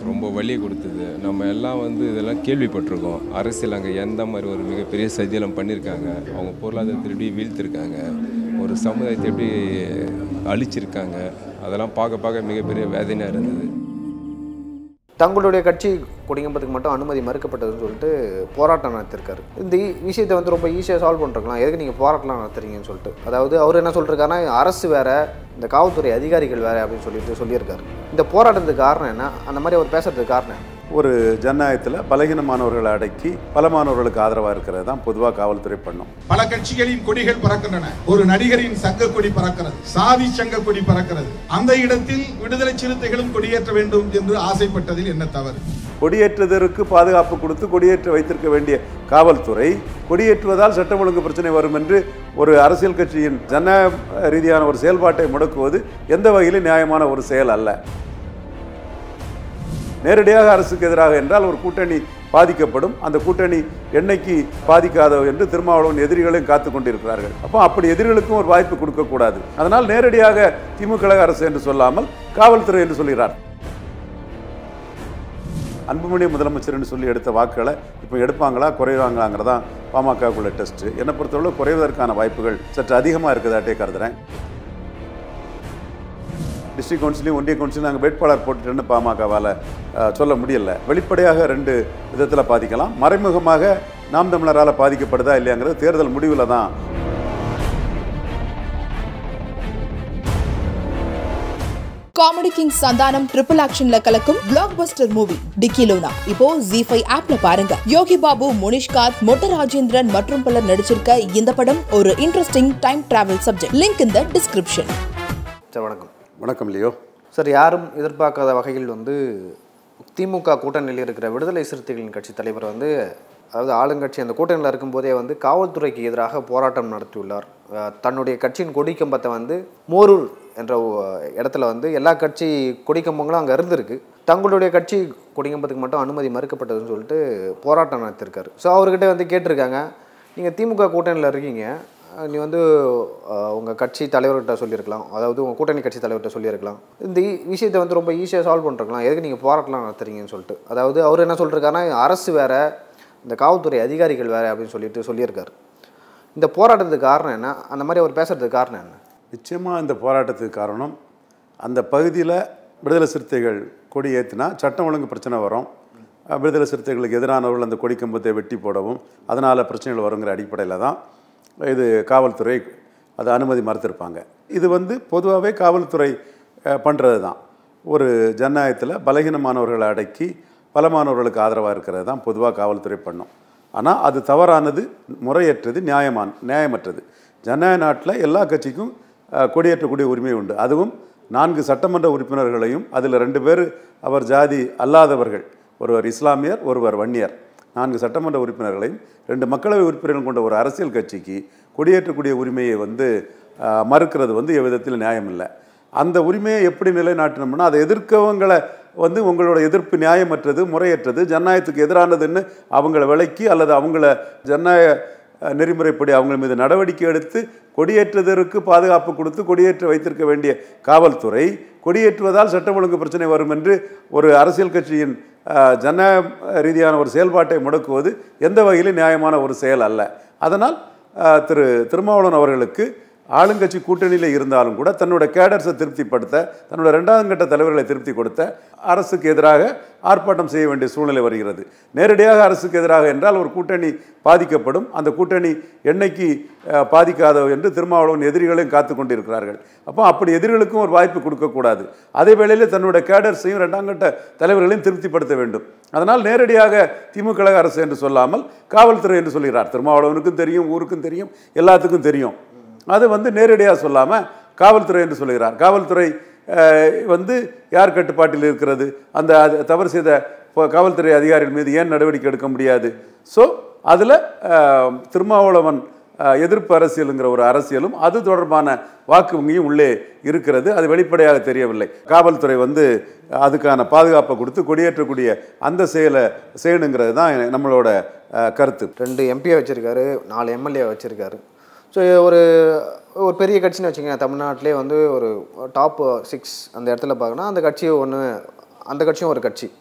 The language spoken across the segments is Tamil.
ரொம்ப வலி கொடுத்தது நம்ம எல்லாம் வந்து இதெல்லாம் கேள்விப்பட்டிருக்கோம் அரசியல் அங்கே எந்த மாதிரி ஒரு மிகப்பெரிய சதியெல்லாம் பண்ணியிருக்காங்க அவங்க பொருளாதாரத்தை எப்படி வீழ்த்திருக்காங்க ஒரு சமுதாயத்தை எப்படி அழிச்சிருக்காங்க அதெல்லாம் பார்க்க பார்க்க மிகப்பெரிய வேதனையாக இருந்தது தங்களுடைய கட்சி கொடிங்கம்பத்துக்கு மட்டும் அனுமதி மறுக்கப்பட்டதுன்னு சொல்லிட்டு போராட்டம் நடத்திருக்காரு இந்த ஈ- விஷயத்தை வந்து ரொம்ப ஈஸியாக சால்வ் பண்ணிருக்கலாம் எதுக்கு நீங்கள் போராட்டம் நடத்துறீங்கன்னு சொல்லிட்டு அதாவது அவர் என்ன சொல்லிருக்காருன்னா அரசு வேற இந்த காவல்துறை அதிகாரிகள் வேற அப்படின்னு சொல்லிட்டு சொல்லியிருக்காரு இந்த போராட்டத்துக்கு காரணம் என்ன அந்த மாதிரி அவர் பேசுறதுக்கு காரணம் என்ன ஒரு ஜனநாயகத்தில் பலகீனமானவர்களை அடக்கி பலமானவர்களுக்கு ஆதரவாக இருக்கிறது தான் பொதுவாக காவல்துறை பண்ணும் பல கட்சிகளின் கொடிகள் பறக்கின்றன ஒரு நடிகரின் சங்க கொடி பறக்கிறது சாதி சங்க கொடி பறக்கிறது அந்த இடத்தில் விடுதலை சிறுத்தைகளும் கொடியேற்ற வேண்டும் என்று ஆசைப்பட்டதில் என்ன தவறு கொடியேற்றுவதற்கு பாதுகாப்பு கொடுத்து கொடியேற்ற வைத்திருக்க வேண்டிய காவல்துறை கொடியேற்றுவதால் சட்டம் ஒழுங்கு பிரச்சனை வரும் என்று ஒரு அரசியல் கட்சியின் ஜன ரீதியான ஒரு செயல்பாட்டை முடக்குவது எந்த வகையிலும் நியாயமான ஒரு செயல் அல்ல நேரடியாக அரசுக்கு எதிராக என்றால் ஒரு கூட்டணி பாதிக்கப்படும் அந்த கூட்டணி என்னைக்கு பாதிக்காதோ என்று திருமாவளவன் எதிரிகளையும் காத்து கொண்டிருக்கிறார்கள் அப்போ அப்படி எதிரிகளுக்கும் ஒரு வாய்ப்பு கொடுக்கக்கூடாது அதனால் நேரடியாக திமுக அரசு என்று சொல்லாமல் காவல்துறை என்று சொல்கிறார் அன்புமணி முதலமைச்சர்னு சொல்லி எடுத்த வாக்குகளை இப்போ எடுப்பாங்களா குறைவாங்களாங்கிறதான் பாமகக்குள்ள டெஸ்ட் என்னை பொறுத்தவரை குறைவதற்கான வாய்ப்புகள் சற்று அதிகமாக இருக்குதாட்டே கருதுறேன் டிஸ்ட்ரிக்ட் கவுன்சிலையும் ஒன்றிய கவுன்சிலும் நாங்கள் வேட்பாளர் போட்டுட்டேன்னு பாமகவால் சொல்ல முடியல வெளிப்படையாக ரெண்டு விதத்தில் பாதிக்கலாம் மறைமுகமாக நாம் தமிழரால் பாதிக்கப்படுதா இல்லையாங்கிறது தேர்தல் முடிவில் தான் காமெடி கிங் சந்தானம் ட்ரிபிள் ஆக்ஷன்ல கலக்கும் பிளாக் பஸ்டர் மூவி டிக்கிலோனா இப்போ ஜி ஃபைவ் ஆப்ல பாருங்க யோகி பாபு முனிஷ்காத் மொட்ட ராஜேந்திரன் மற்றும் பலர் நடிச்சிருக்க இந்த படம் ஒரு interesting time travel subject link இந்த டிஸ்கிரிப்ஷன் சார் வணக்கம் வணக்கம் லியோ சார் யாரும் எதிர்பார்க்காத வகையில் வந்து திமுக கூட்டணியில் இருக்கிற விடுதலை சிறுத்தைகளின் கட்சி தலைவர் வந்து அதாவது ஆளுங்கட்சி அந்த கூட்டணியில் இருக்கும்போதே வந்து காவல்துறைக்கு எதிராக போராட்டம் நடத்தியுள்ளார் அஹ் தன்னுடைய கட்சியின் கொடிக்கம்பத்தை வந்து மோரூர் என்ற ஒ- இடத்துல வந்து எல்லா கட்சி கொடிக்கம்பங்களும் அங்கே இருந்திருக்கு தங்களுடைய கட்சி கொடிக்கம்பத்துக்கு மட்டும் அனுமதி மறுக்கப்பட்டதுன்னு சொல்லிட்டு போராட்டம் நடத்திருக்காரு ஸோ அவர்கிட்ட வந்து கேட்டிருக்காங்க நீங்கள் திமுக கூட்டணியில் இருக்கீங்க அஹ் நீ வந்து அஹ், உங்க கட்சி தலைவர்கிட்ட சொல்லியிருக்கலாம் அதாவது உங்க கூட்டணி கட்சி தலைவர்கிட்ட சொல்லியிருக்கலாம் இந்த ஈ- விஷயத்தை வந்து ரொம்ப ஈஸியாக சால்வ் பண்ணிருக்கலாம் எதுக்கு நீங்கள் போராட்டம் நடத்துறீங்கன்னு சொல்லிட்டு அதாவது அவர் என்ன சொல்லிருக்காருன்னா அரசு வேற இந்த காவல்துறை அதிகாரிகள் வேற அப்படின்னு சொல்லிட்டு சொல்லியிருக்காரு இந்த போராட்டத்துக்கு காரணம் என்ன அந்த மாதிரி அவர் பேசுறதுக்கு காரணம் என்ன நிச்சயமாக இந்த போராட்டத்துக்கு காரணம் அந்த பகுதியில் விடுதலை சிறுத்தைகள் கொடி ஏற்றினா சட்டம் ஒழுங்கு பிரச்சனை வரும் அஹ் விடுதலை சிறுத்தைகளுக்கு எதிரானவர்கள் அந்த கொடி கம்பத்தை வெட்டி போடவும் அதனால் பிரச்சனைகள் வருங்கிற அடிப்படையில் தான் இது காவல்துறை அதை அனுமதி மறுத்திருப்பாங்க இது வந்து பொதுவாகவே காவல்துறை பண்ணுறது தான் ஒரு ஜனநாயகத்தில் பலகீனமானவர்களை அடக்கி பலமானவர்களுக்கு ஆதரவாக இருக்கிறது தான் பொதுவாக காவல்துறை பண்ணும் ஆனால் அது தவறானது முறையற்றது நியாயமான நியாயமற்றது ஜனநாயக நாட்டில் எல்லா கட்சிக்கும் அஹ், கொடியேற்றக்கூடிய உரிமை உண்டு அதுவும் நான்கு சட்டமன்ற உறுப்பினர்களையும் அதில் ரெண்டு பேர் அவர் ஜாதி அல்லாதவர்கள் ஒருவர் இஸ்லாமியர் ஒருவர் வன்னியர் நான்கு சட்டமன்ற உறுப்பினர்களையும் ரெண்டு மக்களவை உறுப்பினர்கள் கொண்ட ஒரு அரசியல் கட்சிக்கு கொடியேற்றக்கூடிய உரிமையை வந்து அஹ், மறுக்கிறது வந்து எவ்விதத்தில் நியாயம் இல்லை அந்த உரிமையை எப்படி நிலைநாட்டணும்னா அதை எதிர்க்கவங்களை வந்து உங்களோட எதிர்ப்பு நியாயமற்றது முறையற்றது ஜனநாயகத்துக்கு எதிரானதுன்னு அவங்கள விலக்கி அல்லது அவங்கள ஜனநாயக அஹ், நெறிமுறைப்படி அவங்க மீது நடவடிக்கை எடுத்து கொடியேற்றுவதற்கு பாதுகாப்பு கொடுத்து கொடியேற்ற வைத்திருக்க வேண்டிய காவல்துறை கொடியேற்றுவதால் சட்டம் ஒழுங்கு பிரச்சனை வரும் என்று ஒரு அரசியல் கட்சியின் அஹ், ஜன ரீதியான ஒரு செயல்பாட்டை முடக்குவது எந்த வகையிலும் நியாயமான ஒரு செயல் அல்ல அதனால் அஹ், திரு திருமாவளவன் அவர்களுக்கு ஆளுங்கட்சி கூட்டணியில் இருந்தாலும் கூட தன்னோட கேடர்ஸை திருப்திப்படுத்த தன்னோட ரெண்டாம் கட்ட தலைவர்களை திருப்தி கொடுத்த அரசுக்கு எதிராக ஆர்ப்பாட்டம் செய்ய வேண்டிய சூழ்நிலை வருகிறது நேரடியாக அரசுக்கு எதிராக என்றால் ஒரு கூட்டணி பாதிக்கப்படும் அந்த கூட்டணி என்னைக்கு அஹ், பாதிக்காதோ என்று திருமாவளவன் எதிரிகளையும் காத்து கொண்டிருக்கிறார்கள் அப்போ அப்படி எதிரிகளுக்கும் ஒரு வாய்ப்பு கொடுக்கக்கூடாது அதே வேளையில் தன்னோட கேடர்ஸையும் ரெண்டாம் கட்ட தலைவர்களையும் திருப்திப்படுத்த வேண்டும் அதனால் நேரடியாக திமுக அரசு என்று சொல்லாமல் காவல்துறை என்று சொல்கிறார் திருமாவளவனுக்கும் தெரியும் ஊருக்கும் தெரியும் எல்லாத்துக்கும் தெரியும் அது வந்து நேரடியாக சொல்லாமல் காவல்துறை என்று சொல்கிறார் காவல்துறை அஹ், வந்து யார் கட்டுப்பாட்டில் இருக்கிறது அந்த அது தவறு செய்த இப்போ காவல்துறை அதிகாரிகள் மீது ஏன் நடவடிக்கை எடுக்க முடியாது ஸோ அதில் திருமாவளவன் அஹ், எதிர்ப்பு அரசியலுங்கிற ஒரு அரசியலும் அது தொடர்பான வாக்கு வங்கியும் உள்ளே இருக்கிறது அது வெளிப்படையாக தெரியவில்லை காவல்துறை வந்து அதுக்கான பாதுகாப்பை கொடுத்து கொடியேற்றக்கூடிய அந்த செயலை செய்யணுங்கிறது தான் நம்மளோட அஹ், கருத்து ரெண்டு எம்பியை வச்சிருக்காரு நாலு எம்எல்ஏ வச்சிருக்காரு ஸோ ஒரு ஒரு பெரிய கட்சின்னு வச்சுக்கோங்க தமிழ்நாட்டிலே வந்து ஒரு டாப் சிக்ஸ் அந்த இடத்துல பார்க்கணும் அந்த கட்சி ஒன்று அந்த கட்சியும் ஒரு கட்சி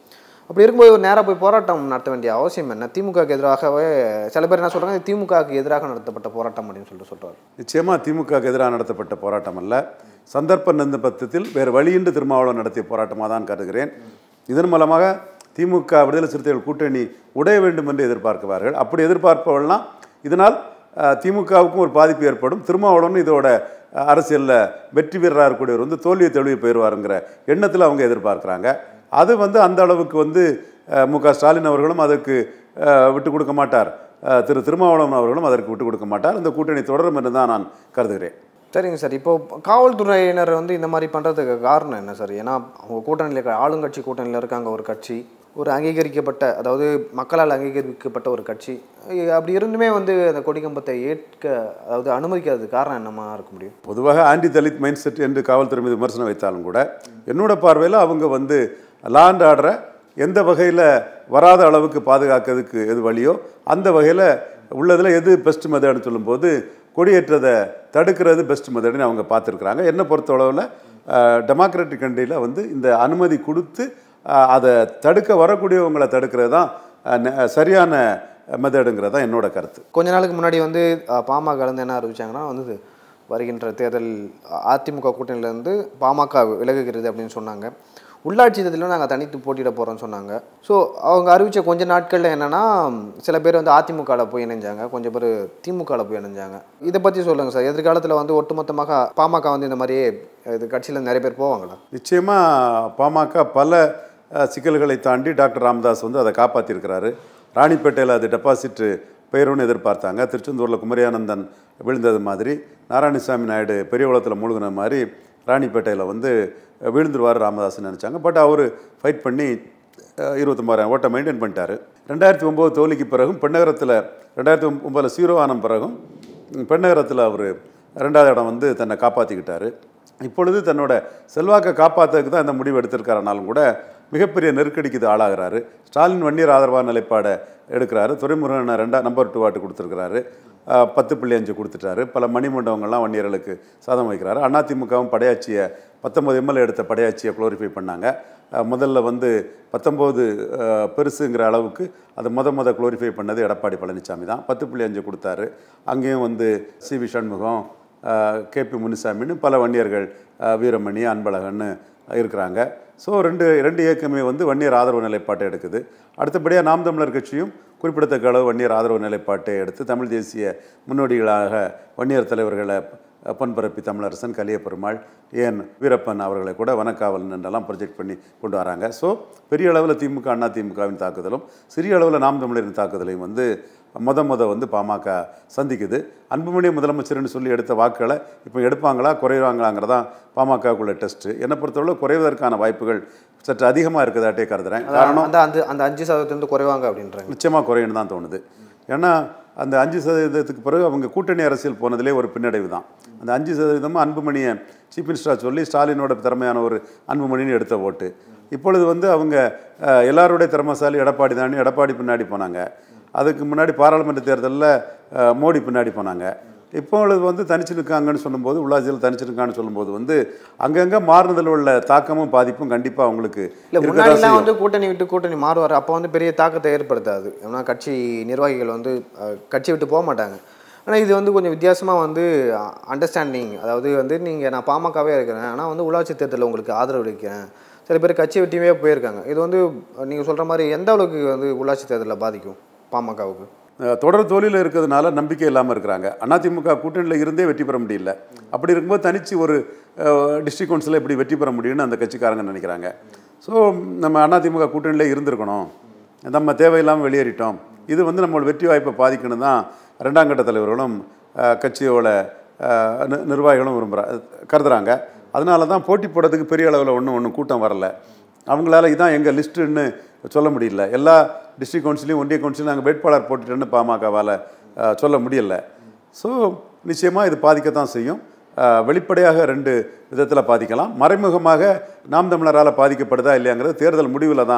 அப்படி இருக்கும்போது ஒரு நேராக போய் போராட்டம் நடத்த வேண்டிய அவசியம் என்ன திமுகவுக்கு எதிராகவே சில பேர் என்ன சொல்கிறாங்க திமுகவுக்கு எதிராக நடத்தப்பட்ட போராட்டம் அப்படின்னு சொல்லிட்டு சொல்கிறார் நிச்சயமாக திமுகவுக்கு எதிராக நடத்தப்பட்ட போராட்டம் அல்ல சந்தர்ப்ப நிர்பந்தத்தில் வேறு வழியின்றி திருமாவளவன் நடத்திய போராட்டமாக தான் கருதுகிறேன் இதன் மூலமாக திமுக விடுதலை சிறுத்தைகள் கூட்டணி உடைய வேண்டும் என்று எதிர்பார்க்கிறார்கள் அப்படி எதிர்பார்ப்பவர்கள்லாம் இதனால் அஹ், திமுகவுக்கும் ஒரு பாதிப்பு ஏற்படும் திருமாவளவன் இதோட அஹ், அரசியல்ல வெற்றி வீரராக இருக்கக்கூடியவர் வந்து தோல்வியை தெளிவு போயிடுவாருங்கிற எண்ணத்தில் அவங்க எதிர்பார்க்குறாங்க அது வந்து அந்த அளவுக்கு வந்து அஹ், மு க ஸ்டாலின் அவர்களும் அதற்கு அஹ், விட்டு கொடுக்க மாட்டார் அஹ், திரு திருமாவளவன் அவர்களும் அதற்கு விட்டு கொடுக்க மாட்டார் இந்த கூட்டணி தொடரும் என்று தான் நான் கருதுகிறேன் சரிங்க சார் இப்போ காவல்துறையினர் வந்து இந்த மாதிரி பண்ணுறதுக்கு காரணம் என்ன சார் ஏன்னா அவங்க கூட்டணியில் இருக்க ஆளுங்கட்சி கூட்டணியில் இருக்காங்க ஒரு கட்சி ஒரு அங்கீகரிக்கப்பட்ட அதாவது மக்களால் அங்கீகரிக்கப்பட்ட ஒரு கட்சி அஹ் அப்படி இருந்துமே வந்து அந்த கொடிக்கம்பத்தை ஏற்க அதாவது அனுமதிக்காததுக்கு காரணம் என்னமா இருக்க முடியும் பொதுவாக ஆன்டி தலித் மைண்ட் செட் என்று காவல்துறை மீது விமர்சனம் வைத்தாலும் கூட என்னோட பார்வையில் அவங்க வந்து லாண்ட் ஆர்டரை எந்த வகையில் வராத அளவுக்கு பாதுகாக்கிறதுக்கு எது வழியோ அந்த வகையில் உள்ளதில் எது பெஸ்ட் மெத்தட்னு சொல்லும்போது கொடியேற்றதை தடுக்கிறது பெஸ்ட் மெத்தட்னு அவங்க பார்த்துருக்குறாங்க என்னை பொறுத்தளவில் டெமோக்ராட்டிக் கண்ட்ரியில் வந்து இந்த அனுமதி கொடுத்து அஹ், அதை தடுக்க வரக்கூடியவங்களை தடுக்கிறது தான் அஹ், ந- சரியான மெத்தடுங்கிறது தான் என்னோட கருத்து கொஞ்ச நாளுக்கு முன்னாடி வந்து அஹ், பாமக இருந்து என்ன அறிவிச்சாங்கன்னா வந்து வருகின்ற தேர்தல் அ- அதிமுக கூட்டணியிலேருந்து பாமக விலகுகிறது அப்படின்னு சொன்னாங்க உள்ளாட்சி தேர்தலில் நாங்கள் தனித்து போட்டியிட போகிறோம்னு சொன்னாங்க ஸோ அவங்க அறிவித்த கொஞ்ச நாட்களில் என்னென்னா சில பேர் வந்து அதிமுகவில் போய் இணைஞ்சாங்க கொஞ்சம் பேர் திமுகவில் போய் இணைஞ்சாங்க இதை பற்றி சொல்லுங்கள் சார் எதிர்காலத்தில் வந்து ஒட்டுமொத்தமாக பாமக வந்து இந்த மாதிரியே இது கட்சியில் நிறைய பேர் போவாங்களா நிச்சயமாக பாமக பல அஹ், சிக்கல்களை தாண்டி டாக்டர் ராமதாஸ் வந்து அதை காப்பாற்றிருக்கிறாரு ராணிப்பேட்டையில் அது டெபாசிட் பெயரும்னு எதிர்பார்த்தாங்க திருச்செந்தூரில் குமரியானந்தன் விழுந்தது மாதிரி நாராயணசாமி நாயுடு பெரியகுளத்தில் மூழ்கின மாதிரி ராணிப்பேட்டையில் வந்து அஹ், விழுந்துருவார் ராமதாஸ்னு நினச்சாங்க பட் அவர் ஃபைட் பண்ணி அஹ், இருபத்தொம்பதாயிரம் ஓட்டை மெயின்டைன் பண்ணிட்டாரு ரெண்டாயிரத்தி ஒம்பது தோல்விக்கு பிறகும் பெண்ணகரத்தில் ரெண்டாயிரத்தி ஒம்பதில் சீரோ ஆன பிறகும் ம், பெண்ணகரத்தில் அவர் ரெண்டாவது இடம் வந்து தன்னை காப்பாற்றிக்கிட்டாரு இப்பொழுது தன்னோட செல்வாக்கை காப்பாற்றுறதுக்கு தான் இந்த முடிவு எடுத்திருக்காருனாலும் கூட மிகப்பெரிய நெருக்கடிக்கு இது ஆளாகிறாரு ஸ்டாலின் வன்னியர் ஆதரவான நிலைப்பாடை எடுக்கிறாரு துறைமுருகனை ரெண்டா நம்பர் டூ வாட்டு கொடுத்துருக்கிறாரு அஹ், பத்து புள்ளி அஞ்சு கொடுத்துட்டாரு பல மணிமண்டபங்கள்லாம் வன்னியர்களுக்கு சாதம் வைக்கிறாரு அதிமுகவும் படையாட்சியை பத்தொம்பது எம்எல்ஏ எடுத்த படையாட்சியை குளோரிஃபை பண்ணாங்க அஹ், முதல்ல வந்து பத்தொம்போது பெருசுங்கிற அளவுக்கு அது முத முத குளோரிஃபை பண்ணது எடப்பாடி பழனிசாமி தான் பத்து புள்ளி அஞ்சு கொடுத்தாரு அங்கேயும் வந்து சி வி சண்முகம் கேபி முனுசாமின்னு பல வன்னியர்கள் அஹ், வீரமணி அன்பழகன்னு இருக்கிறாங்க ஸோ ரெண்டு ரெண்டு இயக்கமே வந்து வன்னியர் ஆதரவு நிலைப்பாட்டை எடுக்குது அடுத்தபடியாக நாம் தமிழர் கட்சியும் குறிப்பிடத்தக்க அளவு வன்னியர் ஆதரவு நிலைப்பாட்டை எடுத்து தமிழ் தேசிய முன்னோடிகளாக வன்னியர் தலைவர்களை பொன்பரப்பி தமிழரசன் கலியபெருமாள் ஏன் வீரப்பன் அவர்களை கூட வனக்காவல் என்றெல்லாம் ப்ரொஜெக்ட் பண்ணி கொண்டு வராங்க ஸோ பெரிய அளவில் திமுக அண்ணா திமுகவின் தாக்குதலும் சிறிய அளவில் நாம் தமிழரின் தாக்குதலையும் வந்து முத முத வந்து பாமக சந்திக்குது அன்புமணி முதலமைச்சர்னு சொல்லி எடுத்த வாக்குகளை இப்போ எடுப்பாங்களா குறைவாங்களாங்கிறதான் பாமகக்குள்ள டெஸ்ட்டு என்னை பொறுத்தவரை குறைவதற்கான வாய்ப்புகள் சற்று அதிகமாக இருக்குதாட்டே கருதுறேன் காரணம் அந்த அந்த அந்த அஞ்சு சதவீதத்துலேருந்து குறைவாங்க அப்படின்றாங்க நிச்சயமாக குறையுன்னு தான் தோணுது ஏன்னா அந்த அஞ்சு சதவீதத்துக்கு பிறகு அவங்க கூட்டணி அரசியல் போனதிலே ஒரு பின்னடைவு தான் அந்த அஞ்சு சதவீதமும் அன்புமணியை சீஃப் மினிஸ்டராக சொல்லி ஸ்டாலினோட திறமையான ஒரு அன்புமணின்னு எடுத்த ஓட்டு இப்பொழுது வந்து அவங்க அஹ், எல்லாருடைய திறமைசாலி எடப்பாடி தாண்டி எடப்பாடி பின்னாடி போனாங்க அதுக்கு முன்னாடி பாராளுமன்ற தேர்தலில் அஹ், மோடி பின்னாடி போனாங்க இப்பொழுது வந்து தனிச்சு நிற்காங்கன்னு சொல்லும்போது உள்ளாட்சியில் தனிச்சு நிற்கான்னு சொல்லும்போது வந்து அங்கங்கே மாறுனதில் உள்ள தாக்கமும் பாதிப்பும் கண்டிப்பாக அவங்களுக்கு இல்லை இருக்கதான் முன்னாடிலாம் செய்யும். வந்து கூட்டணி விட்டு கூட்டணி மாறுவார் அப்போ வந்து பெரிய தாக்கத்தை ஏற்படுத்தாது ஏன்னா கட்சி நிர்வாகிகள் வந்து அஹ், கட்சி விட்டு போக மாட்டாங்க ஆனால் இது வந்து கொஞ்சம் வித்தியாசமாக வந்து அண்டர்ஸ்டாண்டிங் அதாவது வந்து நீங்கள் நான் பாமகவே இருக்கிறேன் ஆனால் வந்து உள்ளாட்சி தேர்தலில் உங்களுக்கு ஆதரவு அளிக்கிறேன் சில பேர் கட்சி விட்டுமே போயிருக்காங்க இது வந்து நீங்கள் சொல்கிற மாதிரி எந்த அளவுக்கு வந்து உள்ளாட்சி தேர்தலில் பாதிக்கும் பாமகவுக்கு அஹ் தொடர் தோல்வியில் இருக்கிறதுனால நம்பிக்கை இல்லாமல் இருக்கிறாங்க அதிமுக கூட்டணியில் இருந்தே வெற்றி பெற முடியல அப்படி இருக்கும்போது தனிச்சு ஒரு டிஸ்ட்ரிக்ட் கவுன்சிலில் எப்படி வெற்றி பெற முடியும்னு அந்த கட்சிக்காரங்க நினைக்கிறாங்க ஸோ நம்ம அதிமுக கூட்டணியில் இருந்திருக்கணும் நம்ம தேவையில்லாமல் வெளியேறிட்டோம் இது வந்து நம்ம வெற்றி வாய்ப்பை பாதிக்கணும் தான் ரெண்டாம் கட்ட தலைவர்களும் அஹ், கட்சியோட அஹ், நி- நிர்வாகிகளும் விரும்புகிற கருதுறாங்க அதனால தான் போட்டி போடுறதுக்கு பெரிய அளவில் ஒன்றும் ஒன்றும் கூட்டம் வரல அவங்களால இதான் எங்கள் லிஸ்ட்டுன்னு சொல்ல முடியல எல்லா டிஸ்ட்ரிக்ட் கவுன்சிலையும் ஒன்றிய கவுன்சிலையும் நாங்கள் வேட்பாளர் போட்டுட்டேன்னு பாமகவால் சொல்ல முடியல ஸோ நிச்சயமாக இது பாதிக்கத்தான் செய்யும் அஹ், வெளிப்படையாக ரெண்டு விதத்தில் பாதிக்கலாம் மறைமுகமாக நாம் தமிழரால் பாதிக்கப்படுதா இல்லையாங்கிறது தேர்தல் முடிவில் தான்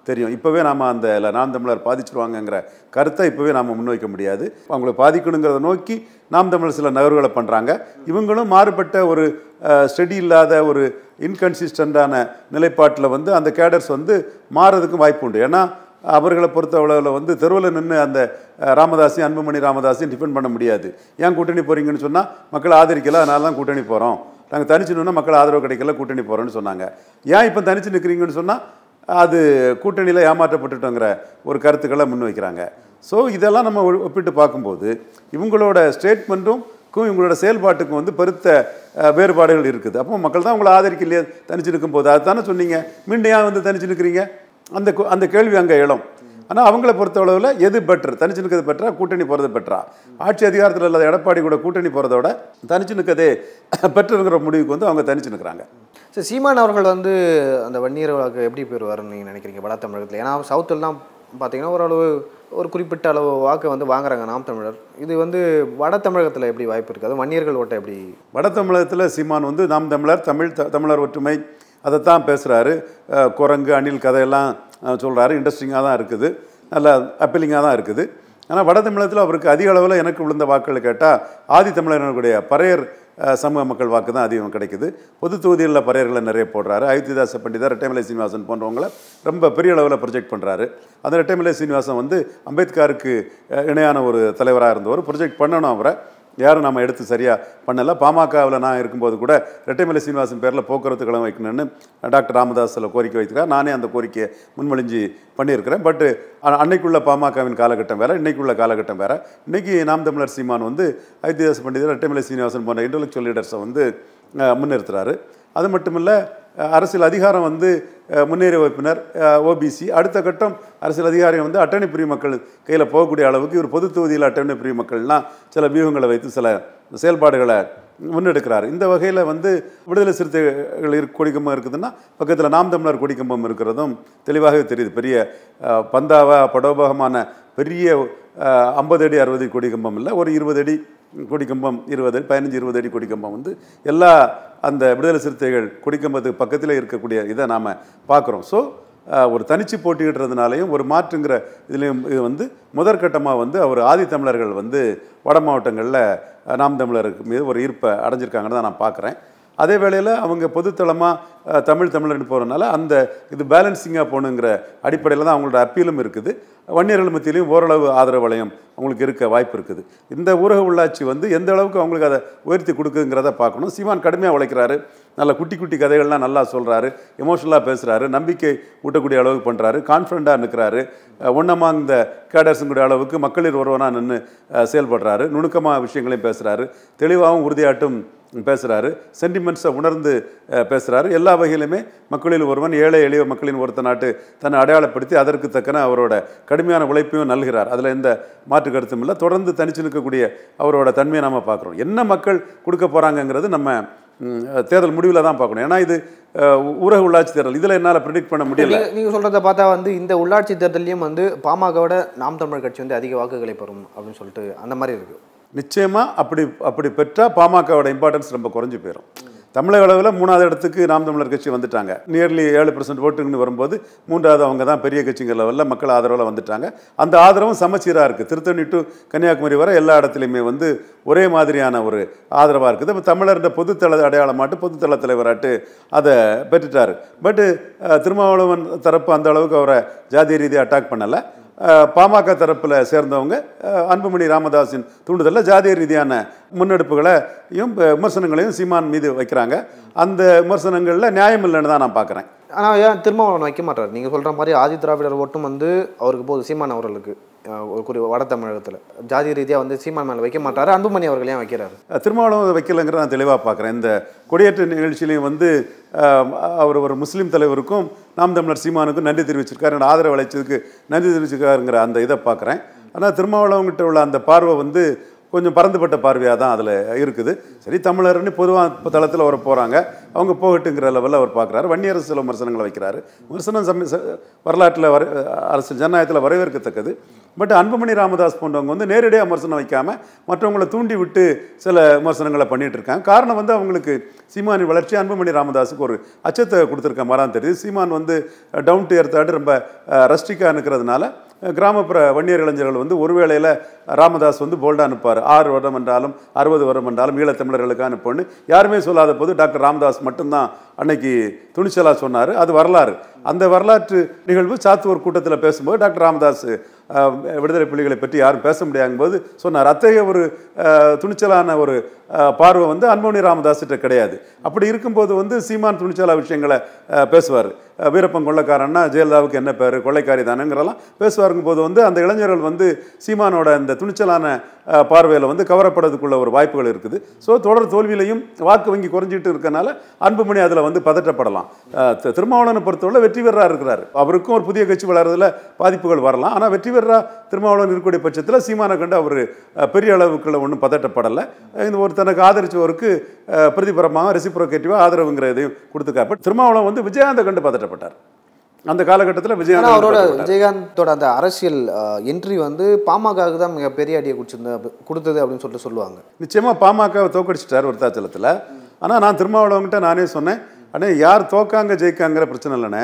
தெரியும் இப்போவே நாம் அந்த இல்ல, நாம் தமிழர் பாதிச்சிருவாங்கங்கிற கருத்தை இப்போவே நாம் முன்வைக்க முடியாது அவங்களை பாதிக்கணுங்கிறத நோக்கி நாம் தமிழர் சில நகர்வுகளை பண்ணுறாங்க இவங்களும் மாறுபட்ட ஒரு ஸ்டடி இல்லாத ஒரு இன்கன்சிஸ்டண்டான நிலைப்பாட்டில் வந்து அந்த கேடர்ஸ் வந்து மாறதுக்கும் வாய்ப்பு உண்டு ஏன்னா அவர்களை பொறுத்தளவில் வந்து தெருவில் நின்று அந்த அஹ், ராமதாஸையும் அன்புமணி ராமதாஸையும் டிஃபெண்ட் பண்ண முடியாது ஏன் கூட்டணி போகிறீங்கன்னு சொன்னால் மக்கள் ஆதரிக்கல அதனால தான் கூட்டணி போகிறோம் நாங்கள் தனிச்சு நின்னா மக்கள் ஆதரவு கிடைக்கல கூட்டணி போகிறோன்னு சொன்னாங்க ஏன் இப்போ தனிச்சு நிற்கிறீங்கன்னு சொன்னால் அது கூட்டணியில் ஏமாற்றப்பட்டுட்டோங்கிற ஒரு கருத்துக்களை முன்வைக்கிறாங்க ஸோ இதெல்லாம் நம்ம ஒ- ஒப்பிட்டு பார்க்கும்போது இவங்களோட ஸ்டேட்மெண்ட்டும் இவங்களோட செயல்பாட்டுக்கும் வந்து பெருத்த அஹ், வேறுபாடுகள் இருக்குது அப்போ மக்கள் தான் உங்களை ஆதரிக்கலையே தனிச்சு நிற்கும்போது அதுதானே சொன்னீங்க மீண்டும் ஏன் வந்து தனிச்சு நிற்கிறீங்க அந்த கு- அந்த கேள்வி அங்கே எழும் ஆனால் அவங்கள பொறுத்தளவில் எது பெட்டர் தனிச்சு நிற்கிறது பெட்டரா கூட்டணி போகிறது பெட்டரா ஆட்சி அதிகாரத்தில் இல்லாத எடப்பாடி கூட கூட்டணி போகிறதோட தனிச்சு நிற்கதே பெட்டருங்கிற முடிவுக்கு வந்து அவங்க தனிச்சு நிற்கிறாங்க சரி சீமான் அவர்கள் வந்து அந்த வன்னியர் வழக்கு எப்படி போயிடுவாருன்னு நீங்கள் நினைக்கிறீங்க வட தமிழகத்தில் ஏன்னா சவுத்துலலாம் பார்த்தீங்கன்னா ஓரளவு ஒரு குறிப்பிட்ட அளவு வாக்கு வந்து வாங்குறாங்க நாம் தமிழர் இது வந்து வட தமிழகத்தில் எப்படி வாய்ப்பு இருக்குது அது வன்னியர்கள் ஓட்டை எப்படி வட தமிழகத்தில் சீமான் வந்து நாம் தமிழர் தமிழ் த- தமிழர் ஒற்றுமை அதைத்தான் பேசுகிறாரு குரங்கு அணில் கதையெல்லாம் சொல்கிறாரு இன்ட்ரெஸ்டிங்காக தான் இருக்குது நல்ல அப்பீலிங்காக தான் இருக்குது ஆனால் வட தமிழகத்தில் அவருக்கு அதிக அளவில் எனக்கு விழுந்த வாக்குகள் கேட்டால் ஆதி தமிழர்களுடைய பறையர் அஹ், சமூக மக்கள் வாக்கு தான் அதிகம் கிடைக்குது பொது தொகுதிகளில் பறையர்களை நிறைய போடுறாரு அயோத்திதாச பண்டிதர் ரெட்டைமலை சீனிவாசன் போன்றவங்களை ரொம்ப பெரிய அளவில் ப்ரொஜெக்ட் பண்ணுறாரு அந்த ரெட்டைமலை சீனிவாசன் வந்து அம்பேத்கருக்கு அஹ், இணையான ஒரு தலைவராக இருந்தவர் ப்ரொஜெக்ட் பண்ணணும் அவரை யாரும் நம்ம எடுத்து சரியாக பண்ணல பாமகவில் நான் இருக்கும்போது கூட ரெட்டைமலை சீனிவாசன் பேரில் போக்குவரத்து கழகம் வைக்கணும்னு டாக்டர் ராமதாஸில் கோரிக்கை வைக்கிறார் நானே அந்த கோரிக்கையை முன்மொழிஞ்சு பண்ணியிருக்கிறேன் பட்டு அன்னைக்குள்ள பாமகவின் காலகட்டம் வேறு இன்னைக்குள்ள காலகட்டம் வேறு இன்னைக்கு நாம் தமிழர் சீமான் வந்து ஐத்தியாச பண்டிதர் ரெட்டைமலை சீனிவாசன் போன்ற இன்டலெக்சுவல் லீடர்ஸை வந்து அஹ், முன்னிறுத்துறாரு அது மட்டும் இல்லை அரசியல் அதிகாரம் வந்து அஹ், முன்னேறிய வகுப்பினர் ஓபிசி அடுத்த கட்டம் அரசியல் அதிகாரிகள் வந்து அட்டர்னி பிரிவு மக்கள் கையில் போகக்கூடிய அளவுக்கு இவர் பொது தொகுதியில் அட்டர்னி பிரிவு மக்கள்லாம் சில வியூகங்களை வைத்து சில செயல்பாடுகளை முன்னெடுக்கிறார் இந்த வகையில் வந்து விடுதலை சிறுத்தைகள் இரு- கொடிக்கம்பம் இருக்குதுன்னா பக்கத்தில் நாம் தமிழர் கொடிக்கம்பம் இருக்கிறதும் தெளிவாகவே தெரியுது பெரிய அஹ், பந்தாவா படோபகமான பெரிய ஐம்பது அடி அறுபது அடி கொடிக்கம்பம் இல்லை ஒரு இருபது அடி கொடிக்கம்பம் இருபது அடி பதினஞ்சு இருபது அடி கொடிக்கம்பம் வந்து எல்லா அந்த விடுதலை சிறுத்தைகள் கொடிக்கம்பத்துக்கு பக்கத்தில் இருக்கக்கூடிய இதை நாம் பார்க்குறோம் ஸோ ஒரு தனிச்சு போட்டியிடுறதுனாலையும் ஒரு மாற்றுங்கிற இதுலேயும் இது வந்து முதற்கட்டமாக வந்து அவர் ஆதித்தமிழர்கள் வந்து வட மாவட்டங்களில் நாம் தமிழருக்கு மீது ஒரு ஈர்ப்பை அடைஞ்சிருக்காங்கன்னு தான் நான் பார்க்குறேன் அதே வேளையில் அவங்க பொதுத்தளமாக தமிழ் தமிழர்னு போகிறனால அந்த இது பேலன்சிங்காக போகணுங்கிற அடிப்படையில் தான் அவங்களோட அப்பீலும் இருக்குது வன்னியர்கள் மத்தியிலையும் ஓரளவு ஆதரவு வளையம் அவங்களுக்கு இருக்க வாய்ப்பு இருக்குது இந்த ஊரக உள்ளாட்சி வந்து எந்த அளவுக்கு அவங்களுக்கு அதை உயர்த்தி கொடுக்குதுங்கிறத பார்க்கணும் சீமான் கடுமையாக உழைக்கிறாரு நல்ல குட்டி குட்டி கதைகள்லாம் நல்லா சொல்கிறாரு எமோஷனலாக பேசுகிறாரு நம்பிக்கை ஊட்டக்கூடிய அளவுக்கு பண்ணுறாரு கான்ஃபிடண்ட்டாக நிற்கிறாரு ஒன்னமாங் இந்த கேடர்ஸுங்களுடைய அளவுக்கு மக்களில் ஒருவனாக நின்று செயல்படுறாரு நுணுக்கமாக விஷயங்களையும் பேசுகிறாரு தெளிவாகவும் உறுதியாட்டும் பேசுகிறாரு சென்டிமெண்ட்ஸை உணர்ந்து பேசுகிறாரு எல்லா வகையிலுமே மக்களில் ஒருவன் ஏழை எளிய மக்களின் ஒருத்த நாட்டு தன்னை அடையாளப்படுத்தி அதற்கு தக்கன அவரோட கடுமையான உழைப்பையும் நல்கிறார் அதில் எந்த மாற்று கருத்தும் இல்லை தொடர்ந்து தனிச்சு நிற்கக்கூடிய அவரோட தன்மையை நம்ம பார்க்குறோம் என்ன மக்கள் கொடுக்க போகிறாங்கங்கிறது நம்ம ம், தேர்தல் முடிவில் தான் பார்க்கணும் ஏன்னா இது அஹ், ஊரக உள்ளாட்சி தேர்தல் இதில் என்னால் ப்ரிடிக்ட் பண்ண முடியல நீங்க நீங்க சொல்றத பார்த்தா வந்து இந்த உள்ளாட்சி தேர்தலையும் வந்து பாமகவோட நாம் தமிழர் கட்சி வந்து அதிக வாக்குகளை பெறும் அப்படின்னு சொல்லிட்டு அந்த மாதிரி இருக்கு நிச்சயமாக அப்படி அப்படி பெற்றால் பாமகவோட இம்பார்ட்டன்ஸ் ரொம்ப குறைஞ்சு போயிடும் தமிழக அளவில் மூணாவது இடத்துக்கு நாம் தமிழர் கட்சி வந்துட்டாங்க நியர்லி ஏழு பர்சன்ட் ஓட்டுங்கன்னு வரும்போது மூன்றாவது அவங்க தான் பெரிய கட்சிங்கிற லெவலில் மக்கள் ஆதரவில் வந்துட்டாங்க அந்த ஆதரவும் சமச்சீராக இருக்குது திருத்தணி டு கன்னியாகுமரி வரை எல்லா இடத்துலையுமே வந்து ஒரே மாதிரியான ஒரு ஆதரவாக இருக்குது இப்போ தமிழர்ன்ற பொதுத்தள அடையாளமாட்டு பொதுத்தள தலைவராட்டு அதை பெற்றுட்டார் பட்டு திருமாவளவன் தரப்பு அந்த அளவுக்கு அவரை ஜாதி ரீதியாக அட்டாக் பண்ணலை அஹ் பாமக தரப்பில் சேர்ந்தவங்க அஹ் அன்புமணி ராமதாஸின் தூண்டுதலில் ஜாதிய ரீதியான முன்னெடுப்புகளையும் அஹ் விமர்சனங்களையும் சீமான் மீது வைக்கிறாங்க அந்த விமர்சனங்களில் நியாயம் இல்லைன்னு தான் நான் பார்க்குறேன் ஆனால் ஏன் திருமாவளவன் வைக்க மாட்டார் நீங்கள் சொல்கிற மாதிரி ஆதி திராவிடர் ஓட்டும் வந்து அவருக்கு போகுது சீமான் அவர்களுக்கு அஹ், ஒரு குறி வட தமிழகத்தில் ஜாதி ரீதியாக வந்து சீமான் மேலே வைக்க மாட்டார் அன்புமணி அவர்கள் ஏன் வைக்கிறாரு திருமாவளவன் வைக்கலைங்கிற நான் தெளிவாக பார்க்குறேன் இந்த கொடியேற்ற நிகழ்ச்சியிலையும் வந்து அஹ், அவர் ஒரு முஸ்லீம் தலைவருக்கும் நாம் தமிழர் சீமானுக்கும் நன்றி தெரிவிச்சிருக்காரு என்னோட ஆதரவு அழைச்சதுக்கு நன்றி தெரிவிச்சிருக்காருங்கிற அந்த இதை பார்க்குறேன் ஆனால் திருமாவளவன்கிட்ட உள்ள அந்த பார்வை வந்து கொஞ்சம் பறந்துபட்ட பார்வையாக தான் அதில் இருக்குது சரி தமிழர்னு பொதுவாக தளத்தில் அவர் போகிறாங்க அவங்க போகட்டுங்கிற லெவலில் அவர் பார்க்குறாரு வன்னியரசு சில விமர்சனங்களை வைக்கிறாரு விமர்சனம் சம ச- வரலாற்றில் வர அரசு ஜனநாயகத்தில் வரவேற்கத்தக்கது பட் அன்புமணி ராமதாஸ் போன்றவங்க வந்து நேரடியாக விமர்சனம் வைக்காமல் மற்றவங்களை தூண்டி விட்டு சில விமர்சனங்களை பண்ணிட்டு இருக்காங்க காரணம் வந்து அவங்களுக்கு சீமானின் வளர்ச்சி அன்புமணி ராமதாஸுக்கு ஒரு அச்சத்தை கொடுத்துருக்க மாதிரி தெரியுது சீமான் வந்து டவுன் டு எர்த்தாடு ரொம்ப ரஸ்டிக்காக இருக்கிறதுனால அஹ், கிராமப்புற வன்னியர் இளைஞர்கள் வந்து ஒரு வேளையில் ராமதாஸ் வந்து போல்டாக அனுப்பார் ஆறு வருடம் என்றாலும் அறுபது வருடம் என்றாலும் ஈழத்தமிழர்களுக்கு அனுப்புன்னு யாருமே சொல்லாத போது டாக்டர் ராமதாஸ் மட்டும்தான் அன்னைக்கு துணிச்சலாக சொன்னார் அது வரலாறு அந்த வரலாற்று நிகழ்வு சாத்துவர் கூட்டத்தில் பேசும்போது டாக்டர் ராமதாஸ் அஹ், விடுதலை புலிகளை பற்றி யாரும் பேச முடியாதும் போது சொன்னார் அத்தகைய ஒரு அஹ், துணிச்சலான ஒரு அஹ், பார்வை வந்து அன்புமணி ராமதாஸ்கிட்ட கிடையாது அப்படி இருக்கும்போது வந்து சீமான் துணிச்சலா விஷயங்களை பேசுவார் வீரப்பன் கொள்ளைக்காரன்னா ஜெயலலிதாவுக்கு என்ன பேர் கொள்ளைக்காரி தானங்கிறலாம் பேசுவாருங்கும் போது வந்து அந்த இளைஞர்கள் வந்து சீமானோட அந்த துணிச்சலான பார்வையில் வந்து கவரப்படுறதுக்குள்ள ஒரு வாய்ப்புகள் இருக்குது ஸோ தொடர் தோல்வியிலையும் வாக்கு வங்கி குறைஞ்சிட்டு இருக்கனால அன்புமணி அதில் வந்து பதற்றப்படலாம் அஹ், தி- திருமாவளவனை பொறுத்தவரை வெற்றி பெறா இருக்கிறார் அவருக்கும் ஒரு புதிய கட்சி வளர்றதுல பாதிப்புகள் வரலாம் ஆனால் வெற்றி பெறா திருமாவளவன் இருக்கக்கூடிய பட்சத்தில் சீமானை கண்டு அவர் பெரிய அளவுக்குள்ள ஒன்றும் பதட்டப்படலை இந்த ஒரு தனக்கு ஆதரிச்சவருக்கு அஹ், பிரதிபுறமாக ரெசிப்ரோகேட்டிவாக ஆதரவுங்கிற இதையும் கொடுத்துருக்காரு பட் திருமாவளவன் வந்து விஜயகாந்தை கண்டு பதட்டப்பட்டார் அந்த காலகட்டத்தில் ஆனா விஜயகாந்த் அவரோட பதட்டப்பட்டார். விஜயகாந்தோட அந்த அரசியல் என்ட்ரி வந்து பாமகவுக்கு தான் மிகப்பெரிய அடியை குடிச்சிருந்த கொடுத்தது அப்படின்னு சொல்லிட்டு சொல்லுவாங்க நிச்சயமாக பாமகவை தோக்கடிச்சிட்டார் விருத்தாச்சலத்தில் ஆனால் நான் திருமாவளவன்கிட்ட நானே சொன்னேன் அண்ணே யார் தோக்காங்க ஜெயிக்காங்கிற பிரச்சனை இல்லைண்ணே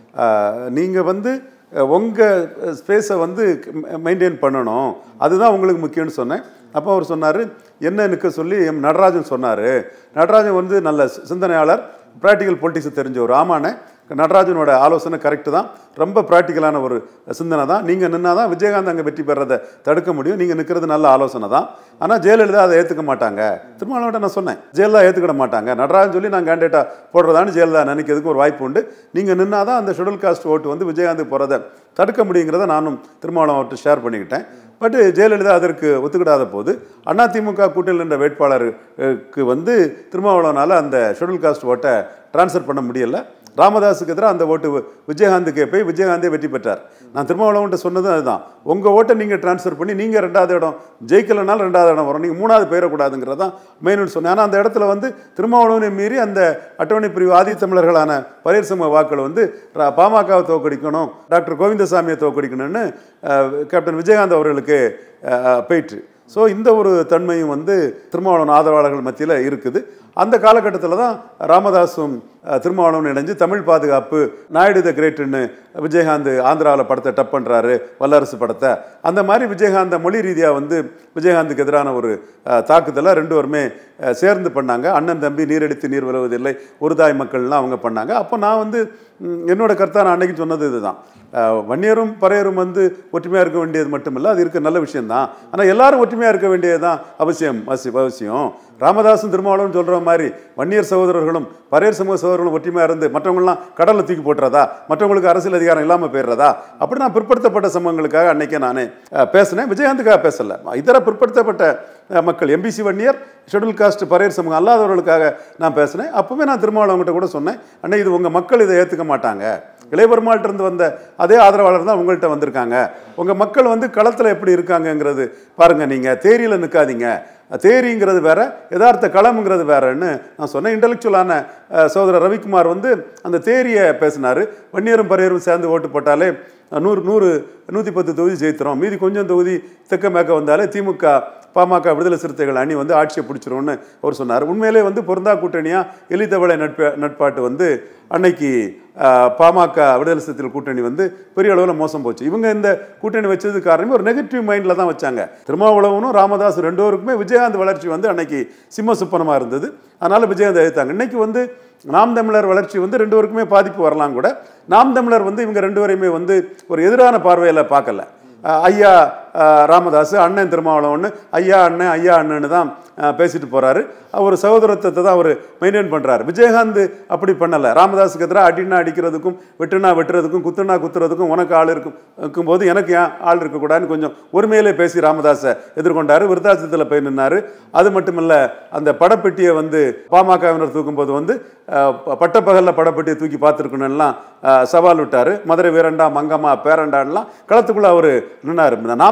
நீங்கள் வந்து உங்கள் ஸ்பேஸை வந்து மெயின்டைன் பண்ணணும் அதுதான் உங்களுக்கு முக்கியம்னு சொன்னேன் அப்போ அவர் சொன்னார் என்ன நிற்க சொல்லி எம் நடராஜன் சொன்னார் நடராஜன் வந்து நல்ல சி- சிந்தனையாளர் ப்ராக்டிக்கல் பொலிட்டிக்ஸ் தெரிஞ்சவர் ஆமாண்ணே நடராஜனோட ஆலோசனை கரெக்டு தான் ரொம்ப ப்ராக்டிக்கலான ஒரு சிந்தனை தான் நீங்கள் நின்னா தான் விஜயகாந்த் அங்கே வெற்றி பெறதை தடுக்க முடியும் நீங்கள் நிற்கிறது நல்ல ஆலோசனை தான் ஆனால் ஜெயலலிதா அதை ஏற்றுக்க மாட்டாங்க திருமாவளவன்ட்ட நான் சொன்னேன் ஜெயலலிதா ஏற்றுக்கிட மாட்டாங்க நடராஜன் சொல்லி நான் கேண்டேட்டாக போடுறதான்னு ஜெயலலிதா நினைக்கிறதுக்கு ஒரு வாய்ப்பு உண்டு நீங்கள் நின்னா தான் அந்த ஷெடியூல் காஸ்ட் ஓட்டு வந்து விஜயகாந்த் போகிறத தடுக்க முடியுங்கிறத நானும் திருமாவளவன் அவர்கிட்ட ஷேர் பண்ணிக்கிட்டேன் பட் ஜெயலலிதா அதற்கு ஒத்துக்கிடாத போது அதிமுக கூட்டணியில் நின்ற வேட்பாளருக்கு வந்து திருமாவளவனால் அந்த ஷெடியூல் காஸ்ட் ஓட்டை ட்ரான்ஸ்ஃபர் பண்ண முடியல ராமதாஸுக்கு எதிராக அந்த ஓட்டு வி- விஜயகாந்துக்கே போய் விஜயகாந்தே வெற்றி பெற்றார் நான் திருமாவளவன்ட்ட சொன்னதும் அதுதான் உங்கள் ஓட்டை நீங்கள் ட்ரான்ஸ்ஃபர் பண்ணி நீங்கள் ரெண்டாவது இடம் ஜெயிக்கலைனாலும் ரெண்டாவது இடம் வரும் நீங்கள் மூணாவது போயிடக்கூடாதுங்கிறது தான் மெயின்னு சொன்னேன் ஆனால் அந்த இடத்துல வந்து திருமாவளவனை மீறி அந்த அட்டவணை பிரிவு ஆதி தமிழர்களான பரையர் சமூக வாக்கள் வந்து ரா- பாமகவை தோக்கடிக்கணும் டாக்டர் கோவிந்தசாமியை தோக்கடிக்கணும்னு அஹ், கேப்டன் விஜயகாந்த் அவர்களுக்கு அஹ், போயிற்று ஸோ இந்த ஒரு தன்மையும் வந்து திருமாவளவன் ஆதரவாளர்கள் மத்தியில் இருக்குது அந்த காலகட்டத்தில் தான் ராமதாஸும் அஹ், திருமாவளவன் இணைஞ்சு தமிழ் பாதுகாப்பு நாயுடு த கிரேட்டுன்னு விஜயகாந்த் ஆந்திராவில் படத்தை டப் பண்ணுறாரு வல்லரசு படத்தை அந்த மாதிரி விஜயகாந்த மொழி ரீதியாக வந்து விஜயகாந்துக்கு எதிரான ஒரு அஹ், தாக்குதலை ரெண்டு பேருமே அஹ், சேர்ந்து பண்ணாங்க அண்ணன் தம்பி நீரெடுத்து நீர் விழுவதில்லை ஒரு தாய் மக்கள்லாம் அவங்க பண்ணாங்க அப்போ நான் வந்து ம், என்னோட கருத்தா நான் அன்னைக்கு சொன்னது இதுதான் அஹ், வன்னியரும் பறையரும் வந்து ஒற்றுமையாக இருக்க வேண்டியது மட்டுமில்ல அது இருக்க நல்ல விஷயம்தான் ஆனால் எல்லாரும் ஒற்றுமையாக இருக்க வேண்டியது தான் அவசியம் அவசி- அவசியம் ராமதாசும் திருமாவளவன் சொல்கிற மாதிரி வன்னியர் சகோதரர்களும் பறையர் சமூக சகோதரர்களும் ஒற்றுமையாக இருந்து மற்றவங்களாம் கடலில் தூக்கி போட்டுறதா மற்றவங்களுக்கு அரசியல் அதிகாரம் இல்லாமல் போயிடுறதா அப்படி நான் பிற்படுத்தப்பட்ட சமூகங்களுக்காக அன்னைக்கே நானே அஹ், பேசினேன் விஜயகாந்துக்காக பேசல இதர பிற்படுத்தப்பட்ட அஹ், மக்கள் எம்பிசி வன்னியர் ஷெட்யூல் காஸ்ட் பறையர் சமூகம் அல்லாதவர்களுக்காக நான் பேசினேன் அப்பவுமே நான் திருமாவளவன்கிட்ட கூட சொன்னேன் அண்ணே இது உங்கள் மக்கள் இதை ஏற்றுக்க மாட்டாங்க இளையபெருமாள்கிட்ட இருந்து வந்த அதே ஆதரவாளர் தான் உங்கள்கிட்ட வந்திருக்காங்க உங்கள் மக்கள் வந்து களத்தில் எப்படி இருக்காங்கங்கிறது பாருங்கள் நீங்கள் தேரியில் நிற்காதீங்க தேரிங்கிறது வேற யதார்த்த களம்ங்கிறது வேறன்னு நான் சொன்னேன் இன்டலெக்சுவலான சகோதரர் ரவிக்குமார் வந்து அந்த தேரியை பேசினார் வன்னியரும் பரையரும் சேர்ந்து ஓட்டு போட்டாலே அஹ், நூறு நூறு நூற்றி பத்து தொகுதி ஜெயித்துறோம் மீதி கொஞ்சம் தொகுதி தெக்க மேக்க வந்தாலே திமுக பாமக விடுதலை சிறுத்தைகள் அணி வந்து ஆட்சியை பிடிச்சிரும்னு அவர் சொன்னார் உண்மையிலே வந்து பொருந்தா கூட்டணியாக எலித்தவளை நட்ப நட்பாட்டு வந்து அன்னைக்கு ஆஹ், பாமக விடுதலை சிறுத்தைகள் கூட்டணி வந்து பெரிய அளவில் மோசம் போச்சு இவங்க இந்த கூட்டணி வச்சது காரணமே ஒரு நெகட்டிவ் மைண்டில் தான் வச்சாங்க திருமாவளவனும் ராமதாஸ் ரெண்டு பேருக்குமே விஜயகாந்த் வளர்ச்சி வந்து அன்னைக்கு சிம்ம சுப்பனமாக இருந்தது அதனால் விஜயகாந்த் எதிர்த்தாங்க இன்னைக்கு வந்து நாம் தமிழர் வளர்ச்சி வந்து ரெண்டு பேருக்குமே பாதிப்பு வரலாம் கூட நாம் தமிழர் வந்து இவங்க ரெண்டு பேரையுமே வந்து ஒரு எதிரான பார்வையில் பார்க்கல அஹ் ஐயா அஹ் ராமதாஸ் அண்ணன் திருமாவளவன் ஐயா அண்ணன் ஐயா அண்ணன்னு தான் அஹ் பேசிட்டு போறாரு அவர் சகோதரத்தை தான் அவர் மெயின்டைன் பண்றாரு விஜயகாந்த் அப்படி பண்ணல ராமதாஸுக்கு எதிராக அடினா அடிக்கிறதுக்கும் வெட்டுனா வெட்டுறதுக்கும் குத்துனா குத்துறதுக்கும் உனக்கு ஆள் இருக்கும் இருக்கும்போது எனக்கு ஏன் ஆள் இருக்கக்கூடாதுன்னு கொஞ்சம் ஒருமையிலே பேசி ராமதாஸை எதிர்கொண்டாரு விருத்தாச்சலத்தில் போய் நின்னாரு அது மட்டுமில்ல அந்த படப்பெட்டியை வந்து பாமகவினர் தூக்கும்போது வந்து அஹ், ப- பட்டப்பகல்ல படப்பெட்டியை தூக்கி பார்த்துருக்கணும்லாம் சவால் விட்டாரு மதுரை வீரண்டா மங்கம்மா பேரண்டான்லாம் களத்துக்குள்ள அவர் நின்னாரு இந்த நாம்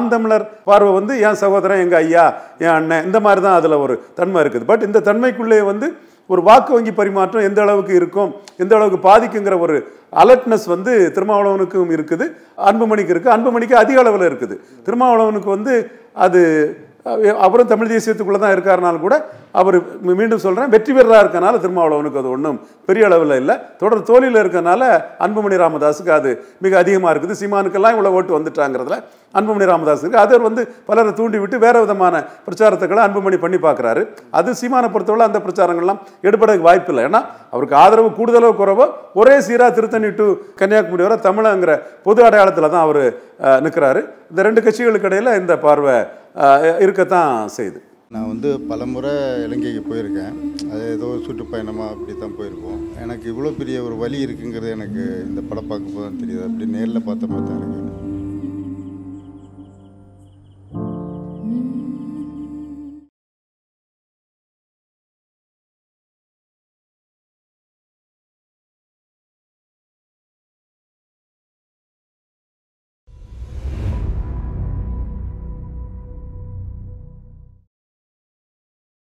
நாம் தமிழர் பார்வை வந்து என் சகோதரன் எங்கள் ஐயா என் அண்ணன் இந்த மாதிரி தான் அதில் ஒரு தன்மை இருக்குது பட் இந்த தன்மைக்குள்ளே வந்து ஒரு வாக்கு வங்கி பரிமாற்றம் எந்த அளவுக்கு இருக்கும் எந்த அளவுக்கு பாதிக்குங்கிற ஒரு அலர்ட்னஸ் வந்து திருமாவளவனுக்கும் இருக்குது அன்புமணிக்கு இருக்குது அன்புமணிக்கு அதிக அளவில் இருக்குது திருமாவளவனுக்கு வந்து அது அஹ், அவரும் தமிழ் தேசியத்துக்குள்ளே தான் இருக்காருனாலும் கூட அவர் மீ- மீண்டும் சொல்கிறேன் வெற்றி பெறராக இருக்கனால திருமாவளவனுக்கு அது ஒன்றும் பெரிய அளவில் இல்லை தொடர் தோல்வியில் இருக்கனால அன்புமணி ராமதாஸுக்கு அது மிக அதிகமாக இருக்குது சீமானுக்கெல்லாம் இவ்வளோ ஓட்டு வந்துட்டாங்கிறதுல அன்புமணி ராமதாஸுக்கு அதை வந்து பலரை தூண்டி விட்டு வேறு விதமான பிரச்சாரத்துக்களை அன்புமணி பண்ணி பார்க்குறாரு அது சீமானை பொறுத்தவரை அந்த பிரச்சாரங்கள்லாம் எடுப்பதற்கு வாய்ப்பு இல்லை ஏன்னா அவருக்கு ஆதரவு கூடுதலோ குறைவோ ஒரே சீராக திருத்தணி டு கன்னியாகுமரி வரை தமிழங்கிற பொது அடையாளத்தில் தான் அவர் நிற்கிறாரு இந்த ரெண்டு கட்சிகளுக்கு இடையில் இந்த பார்வை அஹ், இருக்கத்தான் செய்யுது நான் வந்து பல முறை இலங்கைக்கு போயிருக்கேன் அது ஏதோ சுற்றுப்பயணமாக அப்படி தான் போயிருக்கோம் எனக்கு இவ்வளோ பெரிய ஒரு வழி இருக்குங்கிறது எனக்கு இந்த படம் பார்க்கும்போது தான் தெரியுது அப்படி நேரில் பார்த்த மாதிரி தான் இருக்குது